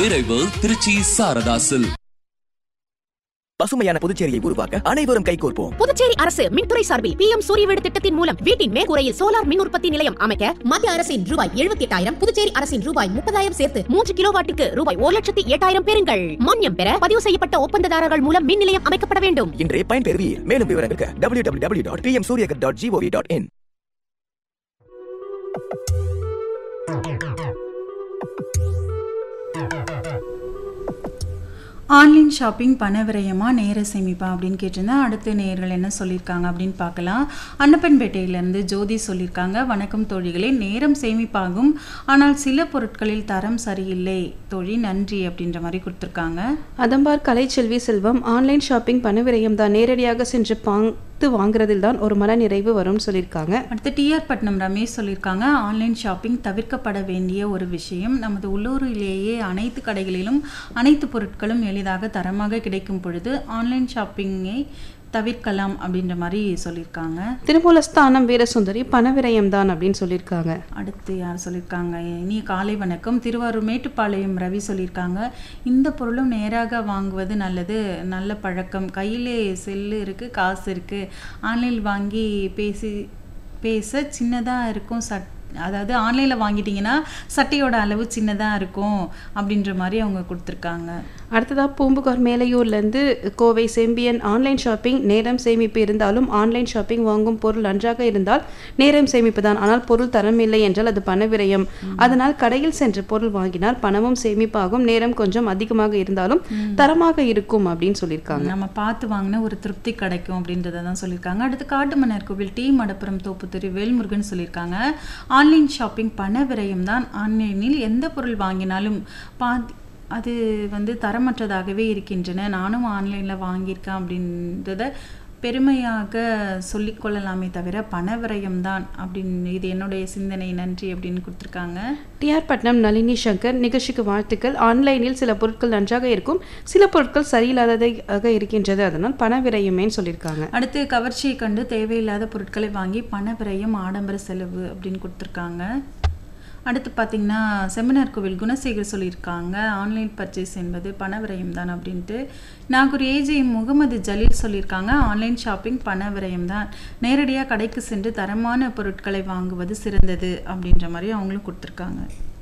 விரைவு திருச்சி சாரதாசில் பசுமையான புதுச்சேரியை உருவாக்க அனைவரும் கைகோர்ப்போம் புதுச்சேரி அரசு மின்துறை சார்பில் பி எம் சூரிய வீடு திட்டத்தின் மூலம் வீட்டின் மேற்கூரையில் சோலார் மின் உற்பத்தி நிலையம் அமைக்க மத்திய அரசின் ரூபாய் எழுபத்தி எட்டாயிரம் புதுச்சேரி அரசின் ரூபாய் முப்பதாயிரம் சேர்த்து மூன்று கிலோவாட்டுக்கு ரூபாய் ஒரு லட்சத்தி எட்டாயிரம் பெறுங்கள் மானியம் பெற பதிவு செய்யப்பட்ட ஒப்பந்ததாரர்கள் மூலம் மின் நிலையம் அமைக்கப்பட வேண்டும் இன்றே பயன்பெறுவீர் மேலும் விவரங்களுக்கு W W W dot PM Suryaghar dot gov dot in online shopping பண விரயமா நேர சேமிப்பா அப்படின்னு கேட்டிருந்தேன் அடுத்து நேர்கள் என்ன சொல்லியிருக்காங்க அப்படின்னு பார்க்கலாம் அன்னப்பன்பேட்டையிலேருந்து ஜோதி சொல்லியிருக்காங்க வணக்கம் தோழிகளே நேரம் சேமிப்பாகும் ஆனால் சில பொருட்களில் தரம் சரியில்லை தோழி நன்றி அப்படின்ற மாதிரி கொடுத்துருக்காங்க அதம்பார் கலைச்செல்வி செல்வம் ஆன்லைன் ஷாப்பிங் பண விரயம் தான் நேரடியாக சென்று பார்த்து வாங்குறதில் தான் ஒரு மன நிறைவு வரும்னு சொல்லியிருக்காங்க அடுத்து டிஆர் பட்னம் ரமேஷ் சொல்லியிருக்காங்க ஆன்லைன் ஷாப்பிங் தவிர்க்கப்பட வேண்டிய ஒரு விஷயம் நமது உள்ளூரிலேயே அனைத்து கடைகளிலும் அனைத்து பொருட்களும் எளிதாக தரமாக கிடைக்கும் பொழுது ஆன்லைன் ஷாப்பிங்கை தவிர்க்கலாம் அப்படின்ற மாதிரி சொல்லியிருக்காங்க திருமூலஸ்தானம் வீரசுந்தரி பண விரயம் தான் அப்படின்னு சொல்லியிருக்காங்க அடுத்து யார் சொல்லியிருக்காங்க இனிய காலை வணக்கம் திருவாரூர் மேட்டுப்பாளையம் ரவி சொல்லியிருக்காங்க இந்த பொருளும் நேராக வாங்குவது நல்லது நல்ல பழக்கம் கையிலே செல்லு இருக்குது காசு இருக்குது ஆன்லைனில் வாங்கி பேசி பேச சின்னதாக இருக்கும் சட் அதாவது ஆன்லைனில் வாங்கிட்டீங்கன்னா சட்டையோட அளவு சின்னதாக இருக்கும் அப்படின்ற மாதிரி அவங்க கொடுத்துருக்காங்க அடுத்ததாக பூம்புகார் மேலையூர்லேருந்து கோவை செம்பியன் ஆன்லைன் ஷாப்பிங் நேரம் சேமிப்பு இருந்தாலும் ஆன்லைன் ஷாப்பிங் வாங்கும் பொருள் நன்றாக இருந்தால் நேரம் சேமிப்பு தான் ஆனால் பொருள் தரம் இல்லை என்றால் அது பண விரயம் அதனால் கடையில் சென்று பொருள் வாங்கினால் பணமும் சேமிப்பாகும் நேரம் கொஞ்சம் அதிகமாக இருந்தாலும் தரமாக இருக்கும் அப்படின்னு சொல்லியிருக்காங்க நம்ம பார்த்து வாங்கினா ஒரு திருப்தி கிடைக்கும் அப்படின்றத தான் சொல்லியிருக்காங்க அடுத்து காட்டுமன்னார் கோவில் டி மடப்புரம் தோப்புத்துறை வேல்முருகன் சொல்லியிருக்காங்க ஆன்லைன் ஷாப்பிங் பண விரயம் தான் ஆன்லைனில் எந்த பொருள் வாங்கினாலும் பாதி அது வந்து தரமற்றதாகவே இருக்கின்றன நானும் ஆன்லைனில் வாங்கியிருக்கேன் அப்படின்றத பெருமையாக சொல்லிக்கொள்ளலாமே தவிர பண விரயம் தான் அப்படின்னு இது என்னுடைய சிந்தனை நன்றி அப்படின்னு கொடுத்துருக்காங்க டிஆர் பட்னம் நளினி சங்கர் நிகழ்ச்சிக்கு வாழ்த்துக்கள் ஆன்லைனில் சில பொருட்கள் நன்றாக இருக்கும் சில பொருட்கள் சரியில்லாததாக இருக்கின்றது அதனால் பண விரயமேன்னு சொல்லியிருக்காங்க அடுத்து கவர்ச்சியை கண்டு தேவையில்லாத பொருட்களை வாங்கி பண விரயம் ஆடம்பர செலவு அப்படின்னு கொடுத்துருக்காங்க அடுத்து பார்த்தீங்கன்னா செமினார் கோவில் குணசேகர் சொல்லியிருக்காங்க ஆன்லைன் பர்ச்சேஸ் என்பது பண விரயம் தான் அப்படின்ட்டு நாகூர் ஏஜே முகமது ஜலீல் சொல்லியிருக்காங்க ஆன்லைன் ஷாப்பிங் பண விரயம் தான் நேரடியாக கடைக்கு சென்று தரமான பொருட்களை வாங்குவது சிறந்தது அப்படின்ற மாதிரி அவங்களும் கொடுத்துருக்காங்க